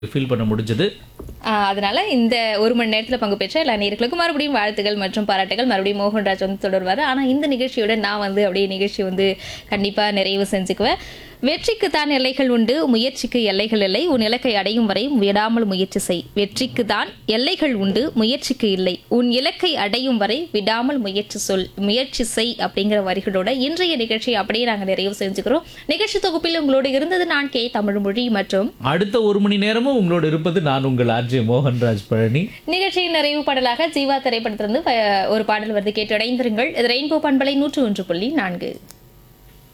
feel பண்ண முடிஞ்சது ஆஹ் அதனால இந்த ஒரு மணி நேரத்துல பங்கு பெற்ற எல்லா நேர்களுக்கும் மறுபடியும் வாழ்த்துகள் மற்றும் பாராட்டுகள் மறுபடியும் மோகன்ராஜ் வந்து தொடர்வாரு ஆனா இந்த நிகழ்ச்சியோட நான் வந்து அப்படியே நிகழ்ச்சி வந்து கண்டிப்பா நிறைவு செஞ்சுக்குவேன் வெற்றிக்கு தான் எல்லைகள் உண்டு முயற்சிக்கு எல்லைகள் இல்லை உன் இலக்கை அடையும் வரை விடாமல் முயற்சி செய் வெற்றிக்கு தான் எல்லைகள் உண்டு முயற்சிக்கு இல்லை உன் இலக்கை அடையும் வரை விடாமல் முயற்சி சொல் முயற்சி செய் அப்படிங்கிற வரிகளோட இன்றைய நிகழ்ச்சி அப்படியே நாங்க நிறைவு செஞ்சுக்கிறோம் நிகழ்ச்சி தொகுப்பில் உங்களோடு இருந்தது நான் கே தமிழ்மொழி மற்றும் அடுத்த ஒரு மணி நேரமும் உங்களோட இருப்பது நான் உங்கள் ஆர்ஜே மோகன்ராஜ் பழனி நிகழ்ச்சியின் நிறைவு பாடலாக ஜீவா திரைப்படத்திலிருந்து அஹ், ஒரு பாடல் வருது கேட்டு இணைந்திருங்கள் இது ரெயின்போ பண்பலை நூற்று ஒன்று புள்ளி நான்கு